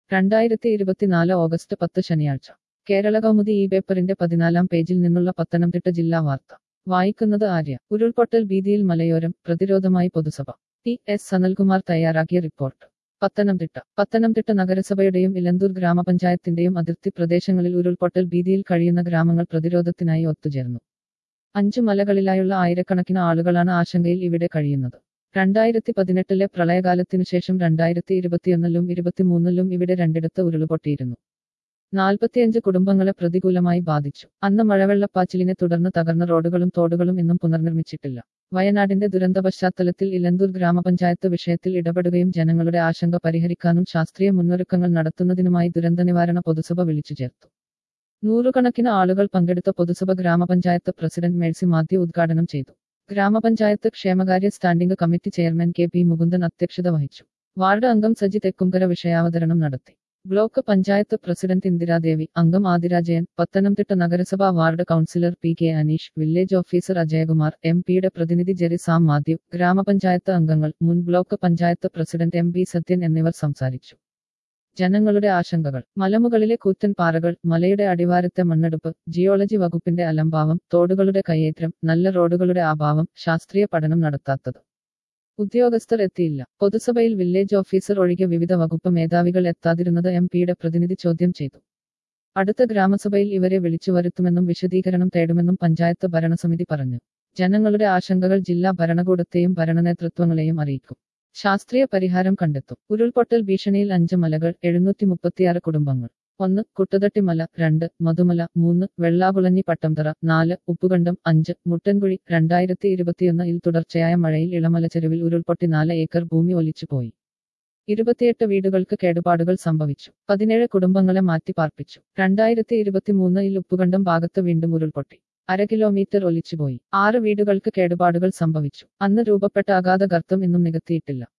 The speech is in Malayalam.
രണ്ടായിരത്തി ഇരുപത്തിനാല് ഓഗസ്റ്റ് പത്ത് ശനിയാഴ്ച കേരള കൗമുദി ഈ പേപ്പറിന്റെ പതിനാലാം പേജിൽ നിന്നുള്ള പത്തനംതിട്ട ജില്ലാ വാർത്ത വായിക്കുന്നത് ആര്യ ഉരുൾപൊട്ടൽ ഭീതിയിൽ മലയോരം പ്രതിരോധമായി പൊതുസഭ ടി എസ് സനൽകുമാർ തയ്യാറാക്കിയ റിപ്പോർട്ട് പത്തനംതിട്ട പത്തനംതിട്ട നഗരസഭയുടെയും ഇലന്തൂർ ഗ്രാമപഞ്ചായത്തിന്റെയും അതിർത്തി പ്രദേശങ്ങളിൽ ഉരുൾപൊട്ടൽ ഭീതിയിൽ കഴിയുന്ന ഗ്രാമങ്ങൾ പ്രതിരോധത്തിനായി ഒത്തുചേർന്നു അഞ്ചു മലകളിലായുള്ള ആയിരക്കണക്കിന് ആളുകളാണ് ആശങ്കയിൽ ഇവിടെ കഴിയുന്നത് രണ്ടായിരത്തി പതിനെട്ടിലെ പ്രളയകാലത്തിനു ശേഷം രണ്ടായിരത്തി ഇരുപത്തിയൊന്നിലും ഇരുപത്തിമൂന്നിലും ഇവിടെ രണ്ടിടത്ത് ഉരുളുപൊട്ടിയിരുന്നു നാൽപ്പത്തിയഞ്ച് കുടുംബങ്ങളെ പ്രതികൂലമായി ബാധിച്ചു അന്ന് മഴവെള്ളപ്പാച്ചിലിനെ തുടർന്ന് തകർന്ന റോഡുകളും തോടുകളും ഇന്നും പുനർനിർമ്മിച്ചിട്ടില്ല വയനാടിന്റെ ദുരന്ത പശ്ചാത്തലത്തിൽ ഇലന്തൂർ ഗ്രാമപഞ്ചായത്ത് വിഷയത്തിൽ ഇടപെടുകയും ജനങ്ങളുടെ ആശങ്ക പരിഹരിക്കാനും ശാസ്ത്രീയ മുന്നൊരുക്കങ്ങൾ നടത്തുന്നതിനുമായി ദുരന്ത നിവാരണ പൊതുസഭ വിളിച്ചു ചേർത്തു നൂറുകണക്കിന് ആളുകൾ പങ്കെടുത്ത പൊതുസഭ ഗ്രാമപഞ്ചായത്ത് പ്രസിഡന്റ് മേഴ്സി മാത്യു ഉദ്ഘാടനം ചെയ്തു ഗ്രാമപഞ്ചായത്ത് ക്ഷേമകാര്യ standing committee chairman K P Mukundan അധ്യക്ഷത വഹിച്ചു വാർഡ് അംഗം സജി തെക്കുംകര വിഷയാവതരണം നടത്തി ബ്ലോക്ക് പഞ്ചായത്ത് പ്രസിഡന്റ് ഇന്ദിരാദേവി അംഗം ആതിരാജയൻ പത്തനംതിട്ട നഗരസഭാ ward councillor P K Aneesh village officer Ajayakumar M പിയുടെ പ്രതിനിധി ജെറി സാം മാത്യു ഗ്രാമപഞ്ചായത്ത് അംഗങ്ങൾ മുൻ block panchayat president M B Sathyan എന്നിവർ സംസാരിച്ചു ജനങ്ങളുടെ ആശങ്കകൾ മലമുകളിലെ കൂറ്റൻ പാറകൾ മലയുടെ അടിവാരത്തെ മണ്ണെടുപ്പ് ജിയോളജി വകുപ്പിന്റെ അലംഭാവം തോടുകളുടെ കയ്യേറ്റം നല്ല റോഡുകളുടെ അഭാവം ശാസ്ത്രീയ പഠനം നടത്താത്തത് ഉദ്യോഗസ്ഥർ എത്തിയില്ല പൊതുസഭയിൽ വില്ലേജ് ഓഫീസർ ഒഴികെ വിവിധ വകുപ്പ് മേധാവികൾ എത്താതിരുന്നത് എം പിയുടെ പ്രതിനിധി ചോദ്യം ചെയ്തു അടുത്ത ഗ്രാമസഭയിൽ ഇവരെ വിളിച്ചു വരുത്തുമെന്നും വിശദീകരണം തേടുമെന്നും പഞ്ചായത്ത് ഭരണസമിതി പറഞ്ഞു ജനങ്ങളുടെ ആശങ്കകൾ ജില്ലാ ഭരണകൂടത്തെയും ഭരണനേതൃത്വങ്ങളെയും അറിയിക്കും ശാസ്ത്രീയ പരിഹാരം കണ്ടെത്തും ഉരുൾപൊട്ടൽ ഭീഷണിയിൽ അഞ്ച് മലകൾ എഴുന്നൂറ്റി മുപ്പത്തിയാറ് കുടുംബങ്ങൾ ഒന്ന് കുട്ടതട്ടിമല രണ്ട് മധുമല മൂന്ന് വെള്ളാകുളഞ്ഞി പട്ടംതറ നാല് ഉപ്പുകണ്ടം അഞ്ച് മുട്ടൻകുഴി രണ്ടായിരത്തി ഇരുപത്തിയൊന്നിൽ തുടർച്ചയായ മഴയിൽ ഇളമലച്ചെരുവിൽ ഉരുൾപൊട്ടി നാല് ഏക്കർ ഭൂമി ഒലിച്ചുപോയി ഇരുപത്തിയെട്ട് വീടുകൾക്ക് കേടുപാടുകൾ സംഭവിച്ചു പതിനേഴ് കുടുംബങ്ങളെ മാറ്റി പാർപ്പിച്ചു രണ്ടായിരത്തി ഇരുപത്തിമൂന്നിൽ ഉപ്പുകണ്ടം ഭാഗത്ത് വീണ്ടും ഉരുൾപൊട്ടി അര കിലോമീറ്റർ ഒലിച്ചുപോയി ആറ് വീടുകൾക്ക് കേടുപാടുകൾ സംഭവിച്ചു അന്ന് രൂപപ്പെട്ട അഗാധ ഗർത്തം ഇന്നും നികത്തിയിട്ടില്ല